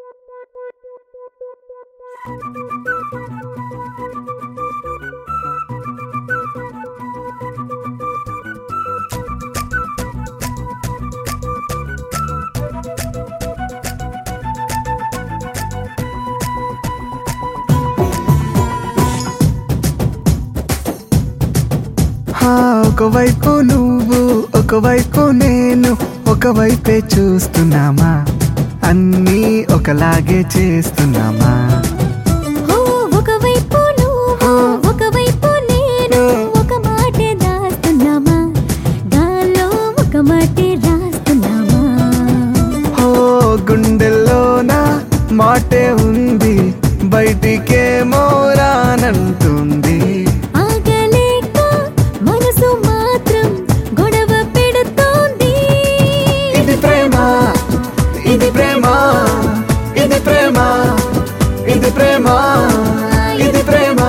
హా, ఒకవైపు నువ్వు ఒకవైపు నేను ఒకవైపే చూస్తున్నామా అన్నీ ఒకలాగే చేస్తున్నామా ఓ ఒకవైపు నువ్వు ఒకవైపు నేను ఒక మాటే దాస్తున్నామా గాల్లో ఒక మాటే రాస్తున్నామా ఓ గుండెల్లోన మాటే ఉంది బయటికేమో రానంటుంది ఆగలేక మనసు మాత్రం గొడవ పెడుతోంది ఇది ప్రేమ ఇది ప్రేమ ఇది ప్రేమ ఇది ప్రేమ ఇది ప్రేమ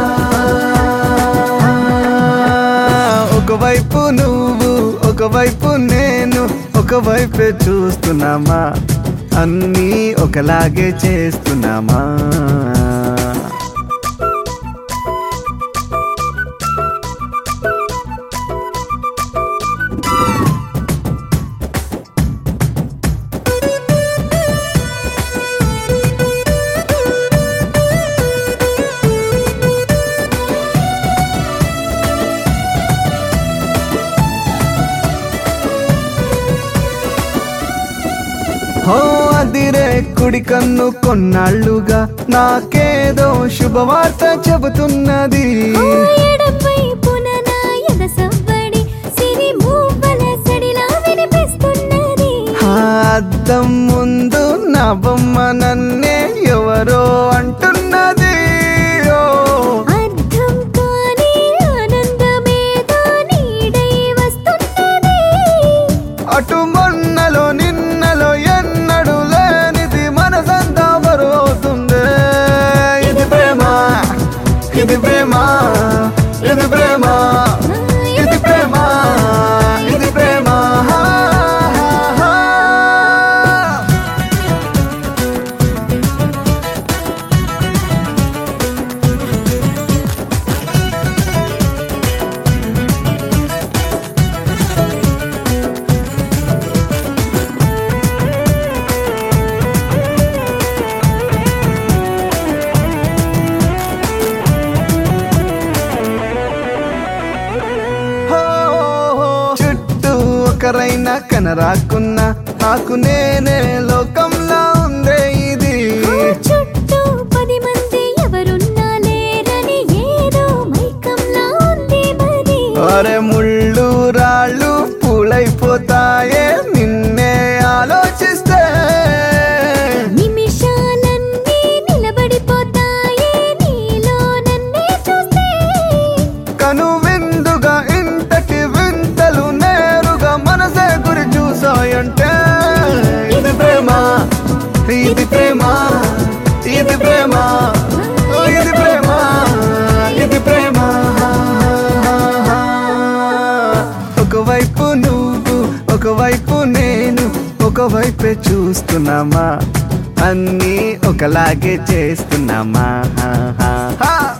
ఒకవైపు నువ్వు ఒకవైపు నేను ఒకవైపే చూస్తున్నామా అన్నీ ఒకలాగే చేస్తున్నామా హో అదిరే కుడి కన్ను కొన్నాళ్ళుగా నాకేదో శుభవార్త చెబుతున్నది ఓ ఎడం వైపున నా ఎద సవ్వడి సిరి మూవల సడిలా వినిపిస్తున్నది ఆ అద్దం ముందు నా బొమ్మ నన్నే ఎవరో అంటున్నది ఓ అర్థం కాని ఆనందమేదో నీడై వస్తున్నది అటు మొన్నలో నిన్నలో ఎన్నడు లేనిది మనసంతా బరువవుతుంది ఇది ప్రేమ ఇది ప్రేమ ఇది ప్రేమ ఇది ప్రేమ ఇది ప్రేమ హో, హో, చుట్టూ ఒకరైనా కనరాకున్నా నాకు నేనే లోకంలా ఉందే ఇది ఓ చుట్టూ పది మంది ఎవరున్నా లేరని ఏదో మైకంలా ఉంది మరి అరే ముళ్ళు రాళ్ళు పూలైపోతాయే నిన్నే ఆలోచిస్తే నిమిషాలన్నీ నిలబడిపోతాయే నీలో నన్నే చూస్తే కను విందుగా ఇంతటి వింతలు నేరుగా మనసే గురి చూసాయంటే ఇది ప్రేమ ఇది ప్రేమ ఇది ప్రేమ ఇది ప్రేమ ఇది ప్రేమ ఒకవైపు నువ్వు ఒకవైపు నేను ఒకవైపే చూస్తున్నామా అన్నీ ఒకలాగే చేస్తున్నామా